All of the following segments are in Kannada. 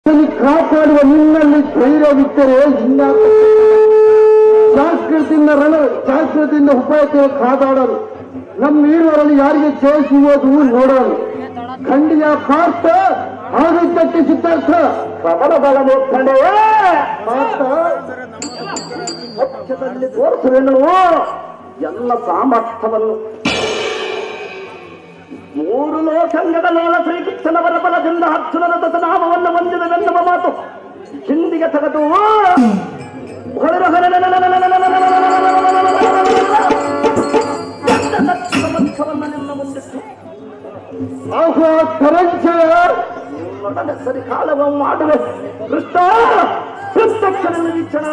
ಇದನ್ನು ಕಾಪಾಡುವ ನಿನ್ನಲ್ಲಿ ಧೈರ್ಯವಿದ್ದರೆ ಇನ್ನಾಕ ಸಂಸ್ಕೃತಿಯಿಂದ ರಣ ಸಂಸ್ಕೃತಿಯಿಂದ ಉಪಾಯಕ್ಕೆ ಕಾದಾಡಲು ನಮ್ಮ ಈರುವರಲ್ಲಿ ಯಾರಿಗೆ ಜಯ ಸಿಗೋದು ನೋಡೋದು ಖಂಡಿಯ ಪಾರ್ಥ ಆದಿತ್ಯಕ್ಕೆ ಸಿದ್ಧಾರ್ಥ ಪ್ರಬಲ ಬಲವೇ ಖಂಡವೇ ಪಾರ್ಥ ಪಕ್ಷದಲ್ಲಿ ತೋರಿಸುವೆನು ಎಲ್ಲ ಸಾಮರ್ಥ್ಯವನ್ನು ಮೂರು ಲೋಕಂಗದ ಲೋಲ ಶ್ರೀಕೃಷ್ಣನವರ ಬಲದಿಂದ ಅರ್ಜುನನ ದಸನಾಮವನ್ನು ಹೊಂದಿದವೆನ್ನುವ ಮಾತು ಹಿಂದಿಗೆ ತೆಗೆದು ನಿನ್ನ ಮುಂದಿಟ್ಟು ಆಹೋ ಕರಂಚಯ ನಿನ್ನೊಡನೆ ಸರಿ ಕಾಲವ ಮಾಡುವೆ ಕೃಷ್ಣ ಪ್ರತ್ಯಕ್ಷ ನಿರೀಕ್ಷಣ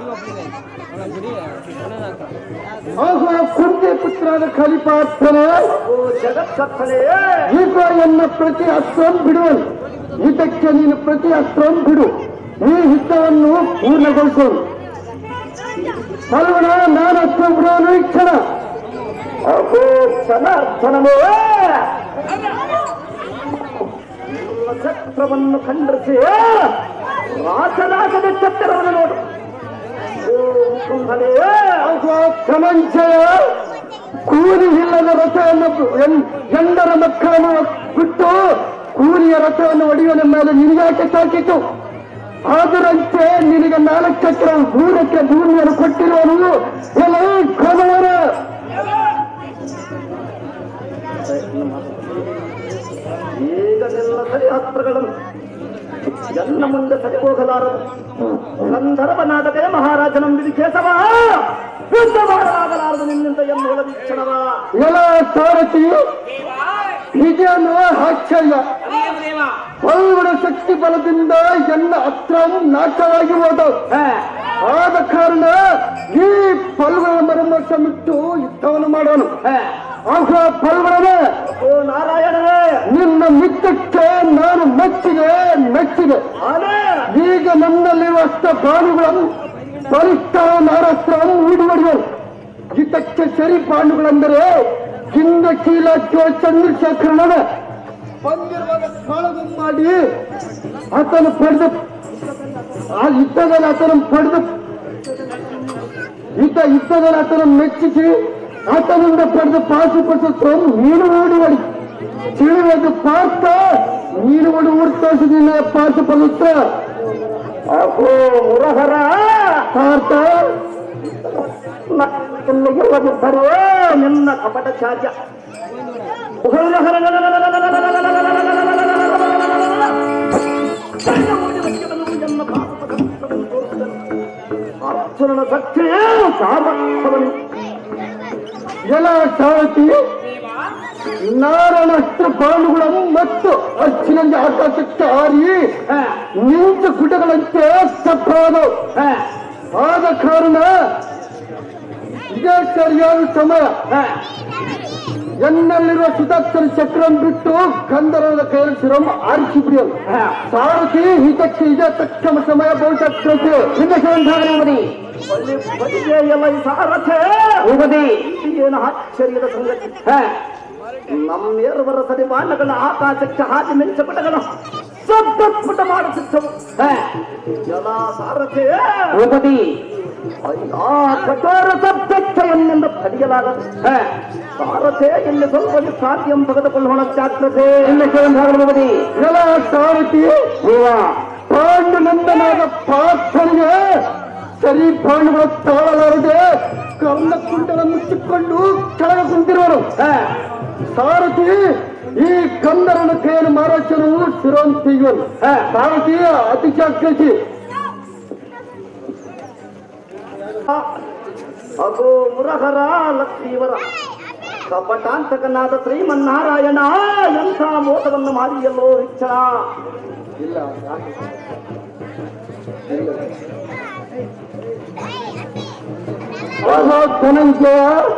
ಆಹೋ ಕುಂತಿ ಪುತ್ರನ ಕಲಿಪಾರ್ಥನೆ ಜಗತ್ಕರ್ತನೆ ಈಗ ಎನ್ನ ಪ್ರತಿ ಅಸ್ತ್ರಂ ಬಿಡುವನು ಇದಕ್ಕೆ ನೀನು ಪ್ರತಿ ಅಸ್ತ್ರಂ ಬಿಡು ಈ ಹಿತವನ್ನು ಪೂರ್ಣಗೊಳಿಸೋನು ಪಲ್ವಣ ನಾನು ಅಸ್ತ್ರ ಬಿಡೋನು ಈ ಕ್ಷಣ ಅಹೋ ಕ್ಷಣ ಕ್ಷಣವೇ ಛತ್ರವನ್ನು ಖಂಡಿಸಿ ರಾಸನಾಗದ ಛತ್ರವನ್ನು ನೋಡು ಕಮಂಚಯ ಕೂಲಿ ಇಲ್ಲದ ರಥವನ್ನು ಎಂ- ಎಂದರ ಮಕ್ಕಳನ್ನು ಬಿಟ್ಟು ಕೂಲಿಯ ರಥವನ್ನು ಒಡೆಯುವನ ಮೇಲೆ ನಿನಗಾಕೆ ಸಾಕಿತು ಅದರಂತೆ ನಿನಗೆ ನಾಲ್ಕು ಚಕ್ರ ದೂರಕ್ಕೆ ಭೂಮಿಯನ್ನು ಕೊಟ್ಟಿರುವನು ಎಲ್ಲ ಕಮವರ ಈಗದೆಲ್ಲ ಸರಿ ಅಸ್ತ್ರಗಳನ್ನು ಎಲ್ಲ ಮುಂದೆ ಸರಿ ಹೋಗಲಾರದು ಗಂಧರ್ವನಾದಕೇ ಮಹಾರಾಜನೊಂದಿಗೆ ಕೇಸವ ಯುದ್ಧ ಮಾಡಲಾಗಲಾರದು ನಿನ್ನಿಂದ ಎನ್ನುವ ವೀಕ್ಷಣವ ಎಲ್ಲ ಸಾರಥಿ ಇದೇನು ಆಶ್ಚರ್ಯ ಪಲ್ವಡ ಶಕ್ತಿ ಬಲದಿಂದ ಎಲ್ಲ ಅಸ್ತ್ರ ನಾಶವಾಗಿ ಹೋದ ಆದ ಕಾರಣ ಈ ಪಲ್ವಳ ಮರಮರ್ಶ ಬಿಟ್ಟು ಯುದ್ಧವನ್ನು ಮಾಡೋನು ಆಗ ಪಲ್ವಳನೇ ಓ ನಾರಾಯಣನೇ ನಿನ್ನ ಮಿತ್ತಕ್ಕೆ ನಾನು ಮೆಚ್ಚಿದೆ ಮೆಚ್ಚಿದೆ ಈಗ ನನ್ನಲ್ಲಿರುವ ಅಷ್ಟ ಬಾಣುಗಳನ್ನು ಬಲಿಷ್ಠ ನಾರಾಸ್ತ್ರವನ್ನು ಊಡಿಬಡಿಗಳು ಇದಕ್ಕೆ ಸರಿ ಬಾಣುಗಳೆಂದರೆ ಕಿಂದ ಕೀಲ ಚಂದ್ರಶೇಖರನ ಬಂದಿರುವಾಗ ಕಾಳಗಂ ಮಾಡಿ ಆತನು ಪಡೆದು ಆ ಯುದ್ಧದಲ್ಲಿ ಆತನ ಪಡೆದು ಯುದ್ಧ ಯುದ್ಧದಲ್ಲಿ ಆತನ ಮೆಚ್ಚಿಸಿ ಆತನಿಂದ ಪಡೆದ ಪಾಶುಪಶಸ್ತ್ರ ನೀನು ಓಡಿ ಓಡಿ ತಿಳಿದು ಪಾರ್ಥ ನೀನು ಓಡಿ ಊರು ತೋರಿಸಿದಿಲ್ಲ ಪಾಶುಪಶಸ್ತ್ರ ಅಹೋ ಮುರಹರ ಪಾರ್ಥ ಬರೋ ನಿನ್ನ ಕಪಟ ಚಾರ್ಯ ಅರ್ಜುನನ ಶಕ್ತಿ ಸಾಮರ್ಥ್ಯವನ್ನು ಎಲ್ಲ ಸಾರಥಿ ನಾರಣಸ್ತ್ರ ಬಾಣುಗಳನ್ನು ಮತ್ತು ಅಚ್ಚಿನಲ್ಲಿ ಆಕಾಶಕ್ಕೆ ಹಾರಿ ನಿಂತ ಗುಡ್ಡಗಳಂತೆ ಸಪ್ಪಾದವು ಆದ ಕಾರಣ ಇದೇ ಸರಿಯಾದ ಸಮಯ ಎನ್ನಲ್ಲಿರುವ ಸುಧಾಕ್ಷರ ಚಕ್ರಂ ಬಿಟ್ಟು ಗಂಧರ್ವದ ಕೈಯಲ್ಲಿ ಶಿರಂ ಆರಿಸಿ ಬಿಡಿಯಲು ಸಾರಥಿ ಇದಕ್ಕೆ ಇದೇ ತಕ್ಷಣ ಸಮಯ ಬಹುಶಃ ಎಲ್ಲ ಈ ಸಾರಥೆ ಉಗದಿ ಏನು ಆಶ್ಚರ್ಯದ ಸಂಗತಿ ನಮ್ಮೇರುವರ ಸರಿ ಬಾಣಗಳ ಆಕಾಶಕ್ಕೆ ಹಾಕಿ ಮಿಂಚಪಟಗಳು ಸದ್ಭುತ ಮಾಡುತ್ತಿದ್ದವು ಜಲ ಸಾರಥೆ ಉಗದಿ ಆ ಕಠೋರ ಸಬ್ದೆಚ್ಚೆಯನ್ನಿಂದ ಪಡೆಯಲಾಗದು ಸಾರಥೆ ಇಲ್ಲಿ ಸ್ವಲ್ಪ ಸಾಧ್ಯ ತೆಗೆದುಕೊಳ್ಳೋಣ ಜಾಗ್ರತೆ ಇಲ್ಲಿ ಜಲ ಸಾರಥಿ ಪಾಂಡುನಂದನಾದ ಪಾರ್ಥನಿಗೆ ಸರಿ ಬಾಣುಗಳ ತಾಳಲಾರದೆ ಕರ್ಣ ಕುಂಡಲ ಮುಚ್ಚಿಕೊಂಡು ಕೆಳಗೆ ಕುಂತಿರುವರು ಸಾರಥಿ ಈ ಕಂದರನ ಕೈಯನ್ನು ಮಾರಾಚರು ಶಿರೋನ್ ತೆಗೆಯುವರು ಸಾರಥಿ ಅತಿ ಜಾಗ್ರತಿ ಅದು ಮುರಹರ ಲಕ್ಷ್ಮೀವರ ಕಪಟಾಂತಕನಾದ ಶ್ರೀಮನ್ನಾರಾಯಣ ಎಂಥ ಮೋಸವನ್ನು ಮಾಡಿಯಲ್ಲೋ ರಿಕ್ಷಣ ಇಲ್ಲ ಓಹೋ ಧನಂಜಯ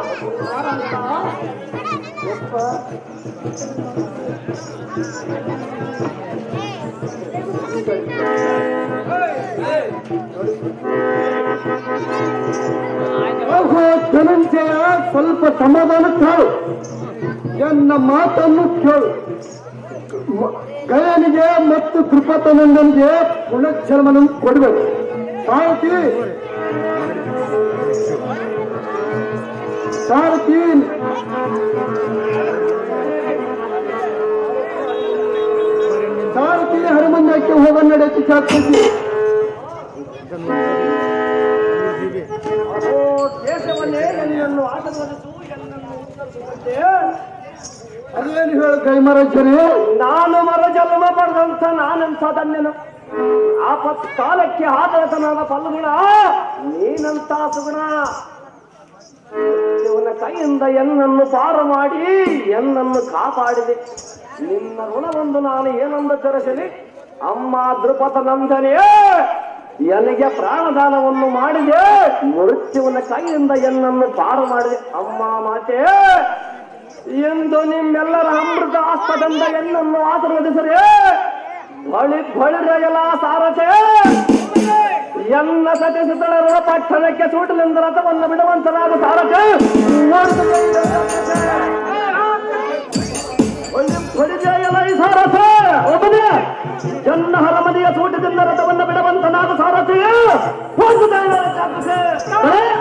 ಓಹೋ ಧನಂಜಯ ಸ್ವಲ್ಪ ಸಮಾಧಾನ ತಾಳು ಎನ್ನ ಮಾತನ್ನು ಕೇಳು ಮ- ಗಯನಿಗೆ ಮತ್ತು ಕೃಪತನಂದನಿಗೆ ಪುನಶ್ಚರಮನನ್ನು ಕೊಡಬೇಕು ಸಾರಥಿ ಸಾರಥಿ ಸಾರಥಿ ಹರಮಂದಕ್ಕೆ ಹೋಗ ನಡೆಸಿ ಸಾಕ್ಷಿ ಅಹೋ ದೇಶವನ್ನೇ ಎನ್ನನ್ನು ಆಶೀರ್ವದಿಸು ಎನ್ನನ್ನು ಉತ್ತರಿಸುವಂತೆ ಅದೇನು ಹೇಳು ಕೈಮರಚನೆ ನಾನು ಮರ ಜನ್ಮ ಪಡೆದಂತ ನಾನಂತ ಧನ್ಯನು ಆಪತ್ ಕಾಲಕ್ಕೆ ಆದರತನಾದ ಫಲ್ಗುಣ ನೀನಂತ ಸುಗುಣ ಇವನ ಕೈಯಿಂದ ಎನ್ನನ್ನು ಪಾರು ಮಾಡಿ ಎನ್ನನ್ನು ಕಾಪಾಡಿದೆ ನಿನ್ನ ಋಣವೊಂದು ನಾನು ಏನೊಂದು ತರಿಸಲಿ ಅಮ್ಮ ದೃಪದ ನಂದನೇ ಎನಗೆ ಪ್ರಾಣದಾನವನ್ನು ಮಾಡಿದೆ ಮೃತ್ಯುವಿನ ಕೈಯಿಂದ ಎನ್ನನ್ನು ಪಾರು ಮಾಡಿದೆ ಅಮ್ಮ ಮಾತೆ ಎಂದು ನಿಮ್ಮೆಲ್ಲರ ಅಮೃತ ಆಸ್ಪದಿಂದ ಎನ್ನನ್ನು ಆಶೀರ್ವದಿಸರೆ ಬಳಿ ಬಳಿರಗಲ ಸಾರಥೆ ಎನ್ನ ಸತಿಸುತ್ತಳರ ಪಟ್ಟಣಕ್ಕೆ ಸೂಟಲಿಂದ ರಥವನ್ನು ಬಿಡುವಂತನಾದ ಸಾರಥೆ ಬಳಿಜಯಲ ಈ ಸಾರಥ ಒಬ್ಬನೇ ಜನ್ನ ಹರಮನೆಯ ಸೂಟದಿಂದ ರಥವನ್ನು ಬಿಡುವಂತನಾದ ಸಾರಥಿ ಒಂದು ದೈವ ಚಾಪಿಸೆ.